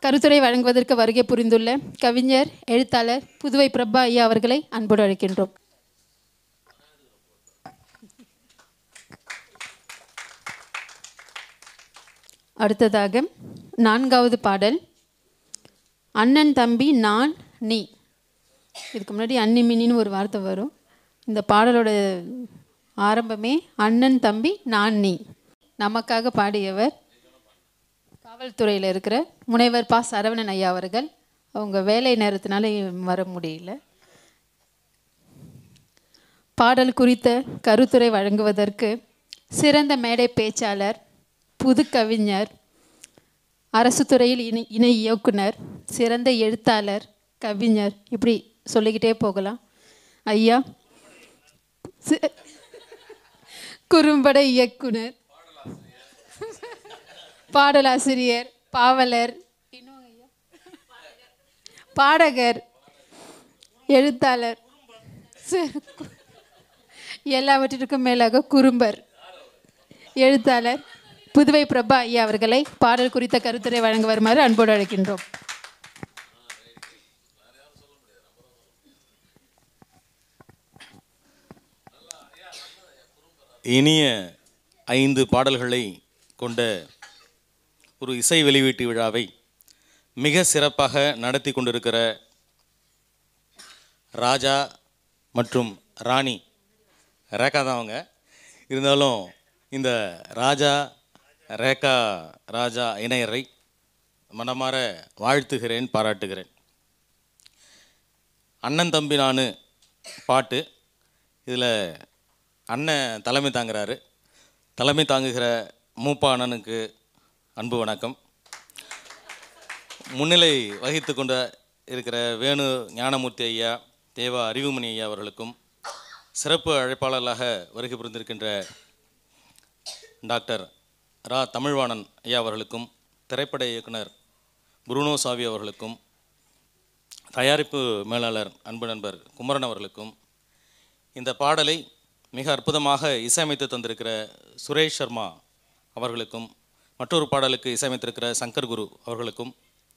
கருத்துரை வழங்குவதற்கு வருகை புரிந்துள்ள கவிஞர் எழுத்தாளர் புதுவை பிரபா ஐயா அவர்களை அன்போடு அழைக்கின்றோம் அடுத்ததாக நான்காவது பாடல் அண்ணன் தம்பி நான் நீ இதுக்கு முன்னாடி அன்னி மின்னின்னு ஒரு வார்த்தை வரும் இந்த பாடலோட ஆரம்பமே அண்ணன் தம்பி நான் நீ நமக்காக பாடியவர் காவல்துறையில் இருக்கிற முனைவர் பா சரவணன் ஐயா அவர்கள் அவங்க வேலை நேரத்தினால வர முடியல பாடல் குறித்த கருத்துரை வழங்குவதற்கு சிறந்த மேடை பேச்சாளர் புது கவிஞர் அரசு துறையில் இணை இணை இயக்குனர் சிறந்த எழுத்தாளர் கவிஞர் இப்படி சொல்லிக்கிட்டே போகலாம் ஐயா சி- குறும்பட இயக்குனர் பாடலாசிரியர் பாவலர் இன்னும் ஐயா பாடகர் எழுத்தாளர் சி- எல்லாவற்றிற்கும் மேலாக குறும்பர் எழுத்தாளர் புதுவை பிரபா ஐயா அவர்களை பாடல் குறித்த கருத்துரை வழங்க வருமாறு அன்போடு அழைக்கின்றோம் இனிய ஐந்து பாடல்களை கொண்ட ஒரு இசை வெளியீட்டு விழாவை மிக சிறப்பாக நடத்தி கொண்டிருக்கிற ராஜா மற்றும் ராணி ரேகா தான் அவங்க இருந்தாலும் இந்த ராஜா ரேகா ராஜா இணையரை மனமாற வாழ்த்துகிறேன் பாராட்டுகிறேன் அண்ணன் தம்பி நான் பாட்டு இதில் அண்ணன் தலைமை தாங்குறாரு தலைமை தாங்குகிற மூப்பா அண்ணனுக்கு அன்பு வணக்கம் முன்னிலை வகித்து கொண்ட இருக்கிற வேணு ஞானமூர்த்தி ஐயா தேவா அறிவுமணி ஐயா அவர்களுக்கும் சிறப்பு அழைப்பாளர்களாக வருகை புரிந்திருக்கின்ற டாக்டர் ரா தமிழ்வாணன் ஐயா அவர்களுக்கும் திரைப்பட இயக்குனர் புருனோ சாவி அவர்களுக்கும் தயாரிப்பு மேலாளர் அன்பு நண்பர் குமரன் அவர்களுக்கும் இந்த பாடலை மிக அற்புதமாக இசையமைத்து தந்திருக்கிற சுரேஷ் சர்மா அவர்களுக்கும் மற்றொரு பாடலுக்கு இசையமைத்திருக்கிற சங்கர் குரு அவர்களுக்கும்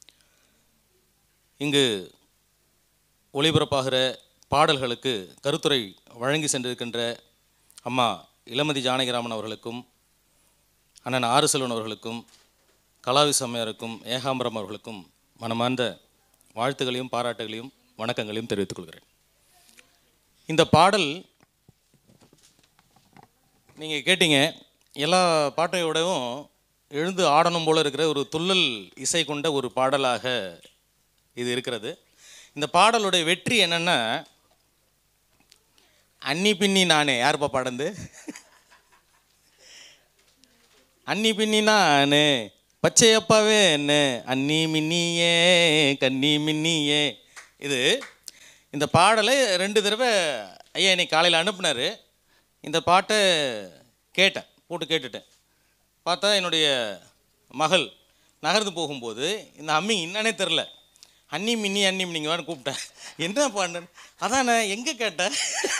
இங்கு ஒளிபரப்பாகிற பாடல்களுக்கு கருத்துரை வழங்கி சென்றிருக்கின்ற அம்மா இளமதி ஜானகிராமன் அவர்களுக்கும் அண்ணன் ஆறு செல்வன் அவர்களுக்கும் கலாவி சம்மையாருக்கும் ஏகாம்பரம் அவர்களுக்கும் மனமார்ந்த வாழ்த்துகளையும் பாராட்டுகளையும் வணக்கங்களையும் தெரிவித்துக் கொள்கிறேன் இந்த பாடல் நீங்கள் கேட்டீங்க எல்லா பாட்டையோடவும் எழுந்து ஆடணும் போல இருக்கிற ஒரு துள்ளல் இசை கொண்ட ஒரு பாடலாக இது இருக்கிறது இந்த பாடலுடைய வெற்றி என்னென்னா அன்னி பின்னி நானே யாருப்பா பாடந்து அன்னி பின்னி நானே பச்சையப்பாவே என்ன அன்னி மின்னியே கன்னி மின்னியே இது இந்த பாடலை ரெண்டு தடவை ஐயா இன்னைக்கு காலையில் அனுப்புனாரு இந்த பாட்டை கேட்டேன் போட்டு கேட்டுட்டேன் பார்த்தா என்னுடைய மகள் நகர்ந்து போகும்போது இந்த அம்மி என்னன்னே தெரில அன்னி மின்னி அன்னி மின்னிங்க வேணும் கூப்பிட்டேன் என்ன பாடுன்னு அதான் நான் எங்கே கேட்டேன்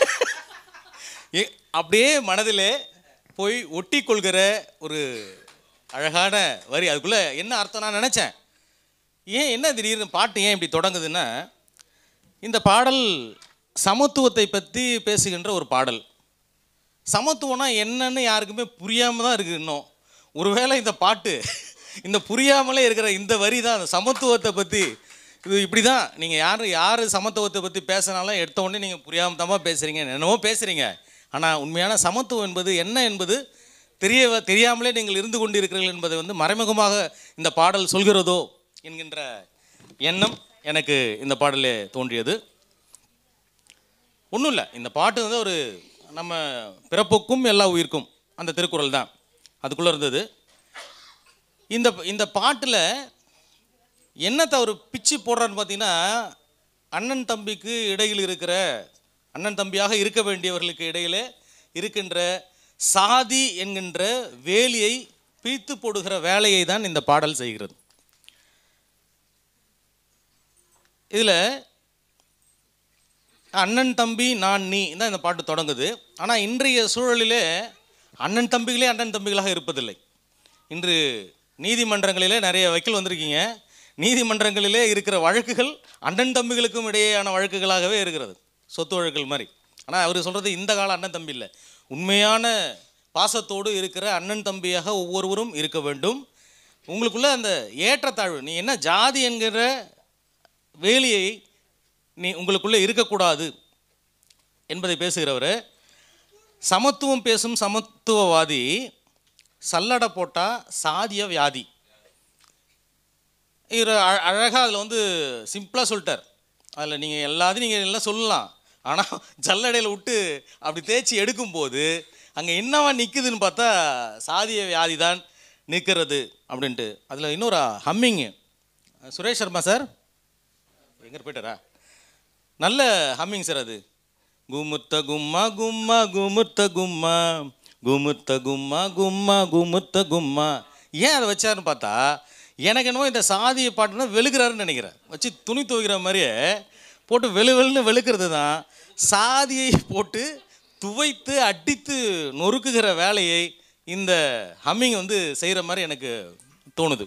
ஏ- அப்படியே மனதிலே போய் ஒட்டி கொள்கிற ஒரு அழகான வரி அதுக்குள்ளே என்ன அர்த்தம் நான் நினச்சேன் ஏன் என்ன திடீர்னு பாட்டு ஏன் இப்படி தொடங்குதுன்னா இந்த பாடல் சமத்துவத்தை பற்றி பேசுகின்ற ஒரு பாடல் சமத்துவம்னா என்னன்னு யாருக்குமே புரியாமல் தான் இருக்குது இன்னும் ஒருவேளை இந்த பாட்டு இந்த புரியாமலே இருக்கிற இந்த வரி தான் அந்த சமத்துவத்தை பற்றி இது இப்படி தான் நீங்கள் யார் யார் சமத்துவத்தை பற்றி பேசினாலும் எடுத்த உடனே நீங்கள் புரியாமல் தான்மா பேசுகிறீங்க என்னவோ பேசுகிறீங்க ஆனால் உண்மையான சமத்துவம் என்பது என்ன என்பது தெரிய தெரியாமலே நீங்கள் இருந்து கொண்டு இருக்கிறீர்கள் என்பதை வந்து மறைமுகமாக இந்த பாடல் சொல்கிறதோ என்கின்ற எண்ணம் எனக்கு இந்த பாடலே தோன்றியது ஒன்றும் இல்லை இந்த பாட்டு வந்து ஒரு நம்ம பிறப்புக்கும் எல்லா உயிர்க்கும் அந்த திருக்குறள் தான் அதுக்குள்ளே இருந்தது இந்த இந்த பாட்டில் என்னத்தை அவர் பிச்சு போடுறான்னு பார்த்தீங்கன்னா அண்ணன் தம்பிக்கு இடையில் இருக்கிற அண்ணன் தம்பியாக இருக்க வேண்டியவர்களுக்கு இடையிலே இருக்கின்ற சாதி என்கின்ற வேலியை பிரித்து போடுகிற வேலையை தான் இந்த பாடல் செய்கிறது இதில் அண்ணன் தம்பி நான் நீ தான் இந்த பாட்டு தொடங்குது ஆனால் இன்றைய சூழலிலே அண்ணன் தம்பிகளே அண்ணன் தம்பிகளாக இருப்பதில்லை இன்று நீதிமன்றங்களிலே நிறைய வக்கீல் வந்திருக்கீங்க நீதிமன்றங்களிலே இருக்கிற வழக்குகள் அண்ணன் தம்பிகளுக்கும் இடையேயான வழக்குகளாகவே இருக்கிறது சொத்து வழக்குகள் மாதிரி ஆனால் அவர் சொல்கிறது இந்த கால அண்ணன் தம்பி இல்லை உண்மையான பாசத்தோடு இருக்கிற அண்ணன் தம்பியாக ஒவ்வொருவரும் இருக்க வேண்டும் உங்களுக்குள்ள அந்த ஏற்றத்தாழ்வு நீ என்ன ஜாதி என்கிற வேலியை நீ உங்களுக்குள்ளே இருக்கக்கூடாது என்பதை பேசுகிறவர் சமத்துவம் பேசும் சமத்துவவாதி சல்லடை போட்டால் சாதிய வியாதி இவர் அழகாக அதில் வந்து சிம்பிளாக சொல்லிட்டார் அதில் நீங்கள் எல்லாத்தையும் நீங்கள் எல்லாம் சொல்லலாம் ஆனால் ஜல்லடையில் விட்டு அப்படி தேய்ச்சி எடுக்கும்போது அங்கே என்னவா நிற்குதுன்னு பார்த்தா சாதிய வியாதி தான் நிற்கிறது அப்படின்ட்டு அதில் இன்னொரு ஹம்மிங்கு சுரேஷ் சர்மா சார் எங்கே போயிட்டாரா நல்ல ஹம்மிங் சார் அது குமுத்த கும்மா கும்மா குமுத்த கும்மா குமுத்த கும்மா கும்மா குமுத்த கும்மா ஏன் அதை வச்சாருன்னு பார்த்தா எனக்கு என்னவோ இந்த சாதியை பாட்டுனா வெளுக்கிறாருன்னு நினைக்கிறேன் வச்சு துணி துவைக்கிற மாதிரியே போட்டு வெளு வெளுன்னு வெளுக்கிறது தான் சாதியை போட்டு துவைத்து அடித்து நொறுக்குகிற வேலையை இந்த ஹம்மிங் வந்து செய்கிற மாதிரி எனக்கு தோணுது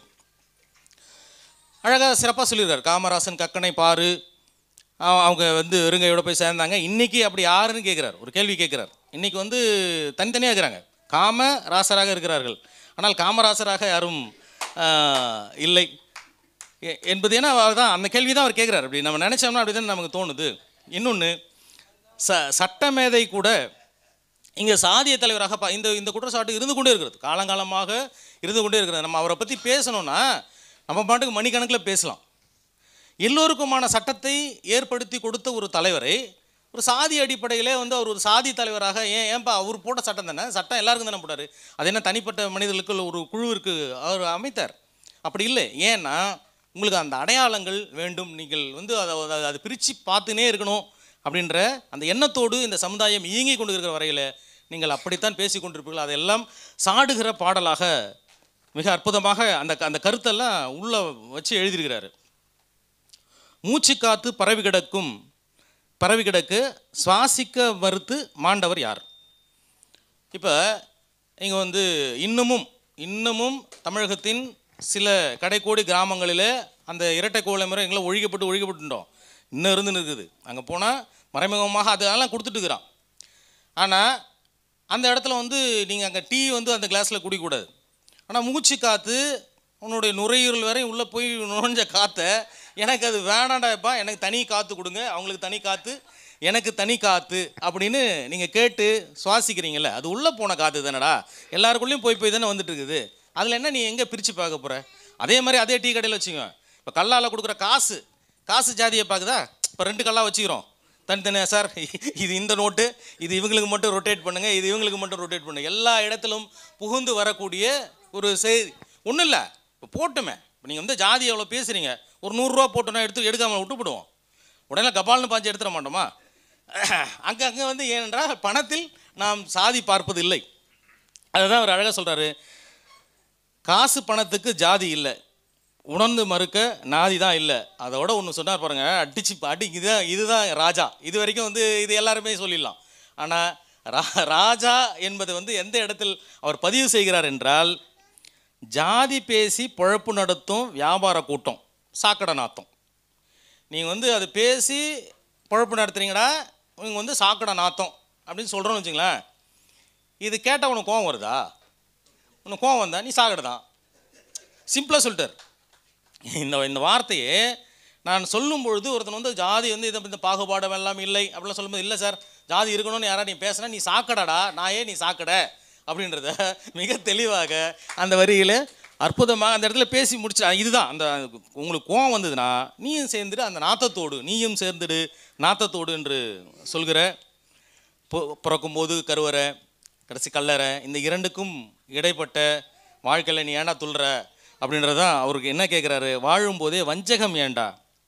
அழகாக சிறப்பாக சொல்லியிருக்காரு காமராசன் கக்கனை பாரு அவ- அவங்க வந்து வெறுங்கையோட போய் சேர்ந்தாங்க இன்னைக்கு அப்படி யாருன்னு கேட்குறார் ஒரு கேள்வி கேட்குறார் இன்னைக்கு வந்து தனித்தனியாக இருக்கிறாங்க காம ராசராக இருக்கிறார்கள் ஆனால் காமராசராக யாரும் ஆஹ், இல்லை எ- என்பது ஏன்னா அவர் தான் அந்த கேள்வி தான் அவர் கேட்குறாரு அப்படி நம்ம நினச்சோம்னா அப்படி தான் நமக்கு தோணுது இன்னொன்று ச சட்டமேதை கூட இங்கே சாதிய தலைவராக பா இந்த இந்த குற்றச்சாட்டு இருந்து கொண்டே இருக்கிறது காலங்காலமாக இருந்து கொண்டே இருக்கிறது நம்ம அவரை பற்றி பேசணும்னா நம்ம பாட்டுக்கு மணிக்கணக்கில் பேசலாம் எல்லோருக்குமான சட்டத்தை ஏற்படுத்தி கொடுத்த ஒரு தலைவரை ஒரு சாதி அடிப்படையிலே வந்து அவர் ஒரு சாதி தலைவராக ஏன் ஏன்பா அவர் போட்ட சட்டம் தானே சட்டம் எல்லாருக்கும் தானே போட்டார் அது என்ன தனிப்பட்ட மனிதர்களுக்கு ஒரு குழுவிற்கு அவர் அமைத்தார் அப்படி இல்லை ஏன்னா உங்களுக்கு அந்த அடையாளங்கள் வேண்டும் நீங்கள் வந்து அதை அதை- அதை பிரித்து பார்த்துனே இருக்கணும் அப்படின்ற அந்த எண்ணத்தோடு இந்த சமுதாயம் இயங்கி கொண்டு இருக்கிற வரையில் நீங்கள் அப்படித்தான் பேசி கொண்டிருப்பீர்கள் அதெல்லாம் சாடுகிற பாடலாக மிக அற்புதமாக அந்த அந்த கருத்தெல்லாம் உள்ள வச்சு எழுதியிருக்கிறாரு மூச்சு காத்து பரவி கிடக்கும் பரவி கிடக்கு சுவாசிக்க மறுத்து மாண்டவர் யார் இப்போ இங்கே வந்து இன்னமும் இன்னமும் தமிழகத்தின் சில கடைக்கோடி கிராமங்களில் அந்த இரட்டை கோலை முறை எங்களை ஒழிக்கப்பட்டு ஒழிக்கப்பட்டுட்டோம் இன்னும் இருந்து இருக்குது அங்கே போனால் மறைமுகமாக அதெல்லாம் கொடுத்துட்டு இருக்கிறான் ஆனால் அந்த இடத்துல வந்து நீங்கள் அங்கே டீ வந்து அந்த கிளாஸில் குடிக்கக்கூடாது ஆனால் மூச்சு காற்று உன்னுடைய நுரையீரல் வரை உள்ளே போய் நுழைஞ்ச காற்றை எனக்கு அது வேணாண்டாப்பா எனக்கு தனி காற்று கொடுங்க அவங்களுக்கு தனி காற்று எனக்கு தனி காற்று அப்படின்னு நீங்கள் கேட்டு சுவாசிக்கிறீங்கல்ல அது உள்ளே போன காற்று தானடா எல்லாருக்குள்ளேயும் போய் போய் தானே வந்துட்டு இருக்குது அதில் என்ன நீ எங்கே பிரித்து பார்க்க போகிற அதே மாதிரி அதே டீ கடையில் வச்சுக்கோ இப்போ கல்லால் கொடுக்குற காசு காசு ஜாதியை பார்க்குதா இப்போ ரெண்டு கல்லா வச்சுக்கிறோம் தனித்தனியாக சார் இது இந்த நோட்டு இது இவங்களுக்கு மட்டும் ரொட்டேட் பண்ணுங்க இது இவங்களுக்கு மட்டும் ரொட்டேட் பண்ணுங்க எல்லா இடத்திலும் புகுந்து வரக்கூடிய ஒரு செய்தி ஒன்றும் இல்லை இப்போ போட்டுமே இப்போ நீங்கள் வந்து ஜாதி எவ்வளோ பேசுகிறீங்க ஒரு நூறுரூவா போட்டோன்னா எடுத்து எடுக்காமல் விட்டுவிடுவோம் உடனே கபால்னு பாஞ்சு எடுத்துட மாட்டோமா அங்கே அங்கே வந்து ஏனென்றால் பணத்தில் நாம் சாதி பார்ப்பது இல்லை அதுதான் அவர் அழகாக சொல்கிறாரு காசு பணத்துக்கு ஜாதி இல்லை உணர்ந்து மறுக்க நாதி தான் இல்லை அதோட ஒன்று சொன்னார் பாருங்க அடிச்சு அடி இதுதான் இதுதான் ராஜா இது வரைக்கும் வந்து இது எல்லாருமே சொல்லிடலாம் ஆனால் ரா ராஜா என்பது வந்து எந்த இடத்தில் அவர் பதிவு செய்கிறார் என்றால் ஜாதி பேசி பொழப்பு நடத்தும் வியாபார கூட்டம் சாக்கடை நாத்தம் நீங்கள் வந்து அது பேசி பொழப்பு நடத்துறீங்கடா இவங்க வந்து சாக்கடை நாத்தம் அப்படின்னு சொல்கிறோன்னு வச்சுங்களேன் இது கேட்டால் உனக்கு கோவம் வருதா உனக்கு கோவம் வந்தா நீ சாக்கடை தான் சிம்பிளாக சொல்லிட்டார் இந்த இந்த வார்த்தையை நான் சொல்லும் பொழுது ஒருத்தன் வந்து ஜாதி வந்து இதை இந்த பாகுபாடம் எல்லாம் இல்லை அப்படிலாம் சொல்லும்போது இல்லை சார் ஜாதி இருக்கணும்னு யாரா நீ பேசுனா நீ சாக்கடடா நான் ஏன் நீ சாக்கடை அப்படின்றத மிக தெளிவாக அந்த வரியில் அற்புதமாக அந்த இடத்துல பேசி முடிச்சு இதுதான் அந்த உங்களுக்கு கோவம் வந்ததுன்னா நீயும் சேர்ந்துடு அந்த நாத்தத்தோடு நீயும் சேர்ந்துடு நாத்தத்தோடு என்று சொல்கிற பொ- பிறக்கும்போது கருவறை கடைசி கல்லறை இந்த இரண்டுக்கும் இடைப்பட்ட வாழ்க்கையில் நீ ஏன்டா துள்ளுற அப்படின்றதான் அவருக்கு என்ன கேட்குறாரு வாழும்போதே வஞ்சகம் ஏன்டா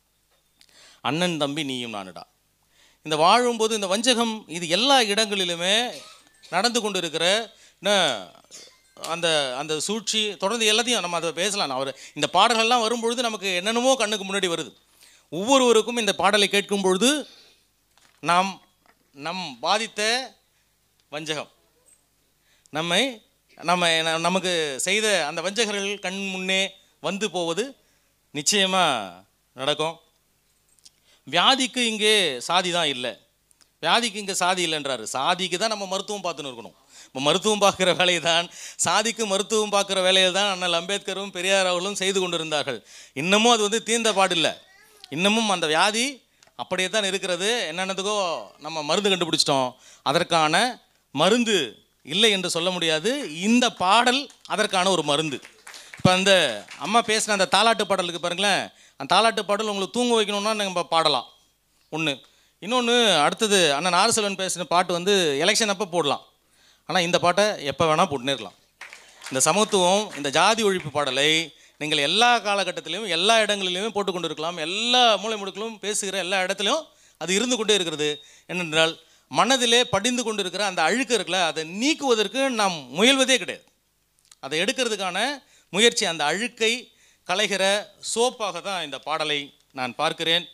அண்ணன் தம்பி நீயும் நானுடா இந்த வாழும்போது இந்த வஞ்சகம் இது எல்லா இடங்களிலுமே நடந்து கொண்டு இருக்கிற என்ன, அந்த அந்த சூழ்ச்சி தொடர்ந்து எல்லாத்தையும் நம்ம அதை பேசலாம் நான் அவர் இந்த பாடல்கள்லாம் வரும்பொழுது நமக்கு என்னென்னமோ கண்ணுக்கு முன்னாடி வருது ஒவ்வொருவருக்கும் இந்த பாடலை கேட்கும் பொழுது நாம் நம் பாதித்த வஞ்சகம் நம்மை நம்ம ந- நமக்கு செய்த அந்த வஞ்சகர்கள் கண் முன்னே வந்து போவது நிச்சயமாக நடக்கும் வியாதிக்கு இங்கே சாதி தான் இல்லை வியாதிக்கு இங்கே சாதி இல்லைன்றாரு சாதிக்கு தான் நம்ம மருத்துவம் பார்த்துன்னு இருக்கணும் இப்போ மருத்துவம் பார்க்குற வேலையை தான் சாதிக்கு மருத்துவம் பார்க்குற வேலையை தான் அண்ணல் அம்பேத்கரும் பெரியார் அவர்களும் செய்து கொண்டிருந்தார்கள் இன்னமும் அது வந்து தீர்ந்த பாடில்லை இன்னமும் அந்த வியாதி அப்படியே தான் இருக்கிறது என்னென்னதுக்கோ நம்ம மருந்து கண்டுபிடிச்சிட்டோம் அதற்கான மருந்து இல்லை என்று சொல்ல முடியாது இந்த பாடல் அதற்கான ஒரு மருந்து இப்போ அந்த அம்மா பேசின அந்த தாலாட்டு பாடலுக்கு பாருங்களேன் அந்த தாலாட்டு பாடல் உங்களுக்கு தூங்க வைக்கணும்னா நம்ம பாடலாம் ஒன்று இன்னொன்று அடுத்தது அண்ணன் ஆர்சலன் பேசின பாட்டு வந்து எலெக்ஷன் அப்போ போடலாம் ஆனால் இந்த பாட்டை எப்போ வேணால் போட்டுனே இருக்கலாம் இந்த சமத்துவம் இந்த ஜாதி ஒழிப்பு பாடலை நீங்கள் எல்லா காலகட்டத்திலையும் எல்லா இடங்களிலுமே போட்டுக்கொண்டு இருக்கலாம் எல்லா மூலை முடுக்கிலும் பேசுகிற எல்லா இடத்துலையும் அது இருந்து கொண்டே இருக்கிறது என்னென்றால் மனதிலே படிந்து கொண்டு இருக்கிற அந்த அழுக்கு இருக்குல்ல அதை நீக்குவதற்கு நாம் முயல்வதே கிடையாது அதை எடுக்கிறதுக்கான முயற்சி அந்த அழுக்கை களைகிற சோப்பாக தான் இந்த பாடலை நான் பார்க்கிறேன்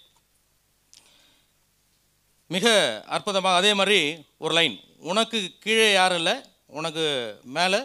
மிக அற்புதமாக அதே மாதிரி ஒரு லைன் உனக்கு கீழே யாரும் இல்லை உனக்கு மேலே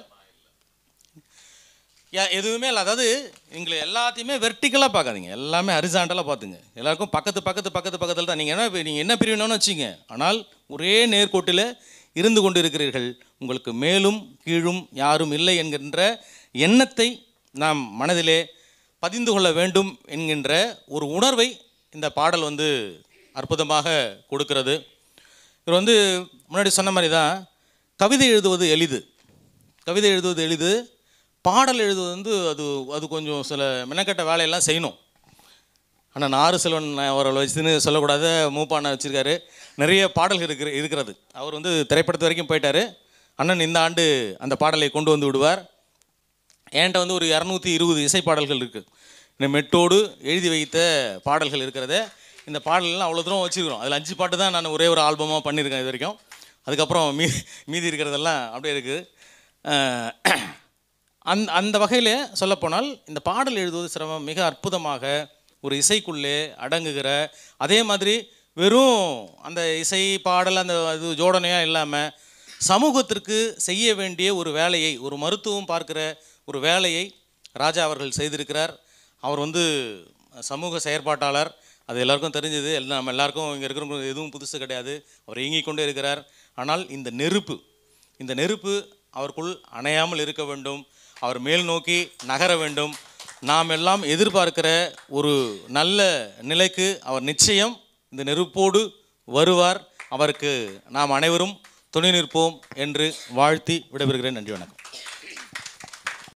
யா- எதுவுமே இல்லை அதாவது எங்களை எல்லாத்தையுமே வெர்டிக்கலாக பார்க்காதீங்க எல்லாமே ஹரிசாண்டலாக பார்த்துங்க எல்லாருக்கும் பக்கத்து பக்கத்து பக்கத்து பக்கத்தில் தான் நீங்கள் என்ன நீங்கள் என்ன பிரிவினோன்னு வச்சுங்க ஆனால் ஒரே நேர்கோட்டில் இருந்து கொண்டு இருக்கிறீர்கள் உங்களுக்கு மேலும் கீழும் யாரும் இல்லை என்கின்ற எண்ணத்தை நாம் மனதிலே பதிந்து கொள்ள வேண்டும் என்கின்ற ஒரு உணர்வை இந்த பாடல் வந்து அற்புதமாக கொடுக்கிறது இவர் வந்து முன்னாடி சொன்ன மாதிரி தான் கவிதை எழுதுவது எளிது கவிதை எழுதுவது எளிது பாடல் எழுதுவது வந்து அது அது கொஞ்சம் சில மெனக்கெட்ட வேலையெல்லாம் செய்யணும் ஆனால் நாறு செல்வன் அவர்கள் வச்சுன்னு சொல்லக்கூடாத மூப்பாண்ணா வச்சுருக்காரு நிறைய பாடல்கள் இருக்கிற இருக்கிறது அவர் வந்து திரைப்படத்து வரைக்கும் போயிட்டார் அண்ணன் இந்த ஆண்டு அந்த பாடலை கொண்டு வந்து விடுவார் என்கிட்ட வந்து ஒரு இரநூத்தி இருபது இசை பாடல்கள் இருக்குது இந்த மெட்டோடு எழுதி வைத்த பாடல்கள் இருக்கிறது இந்த பாடல்கள்லாம் அவ்வளோ தூரம் வச்சுருக்கிறோம் அதில் அஞ்சு பாட்டு தான் நான் ஒரே ஒரு ஆல்பமாக பண்ணியிருக்கேன் இது வரைக்கும் அதுக்கப்புறம் மீ மீதி இருக்கிறதெல்லாம் அப்படியே இருக்குது அஹ் அந்த அந்த வகையில் சொல்லப்போனால் இந்த பாடல் எழுதுவது சிரமம் மிக அற்புதமாக ஒரு இசைக்குள்ளே அடங்குகிற அதே மாதிரி வெறும் அந்த இசை பாடல் அந்த இது ஜோடனையாக இல்லாமல் சமூகத்திற்கு செய்ய வேண்டிய ஒரு வேலையை ஒரு மருத்துவம் பார்க்கிற ஒரு வேலையை ராஜா அவர்கள் செய்திருக்கிறார் அவர் வந்து சமூக செயற்பாட்டாளர் அது எல்லாருக்கும் தெரிஞ்சது எல்லாம் நம்ம எல்லாருக்கும் இங்கே இருக்கிறவங்க எதுவும் புதுசு கிடையாது அவர் இயங்கிக் கொண்டே இருக்கிறார் ஆனால் இந்த நெருப்பு இந்த நெருப்பு அவருக்குள் அணையாமல் இருக்க வேண்டும் அவர் மேல் நோக்கி நகர வேண்டும் நாம் எல்லாம் எதிர்பார்க்கிற ஒரு நல்ல நிலைக்கு அவர் நிச்சயம் இந்த நெருப்போடு வருவார் அவருக்கு நாம் அனைவரும் துணை நிற்போம் என்று வாழ்த்தி விடைபெறுகிறேன் நன்றி வணக்கம்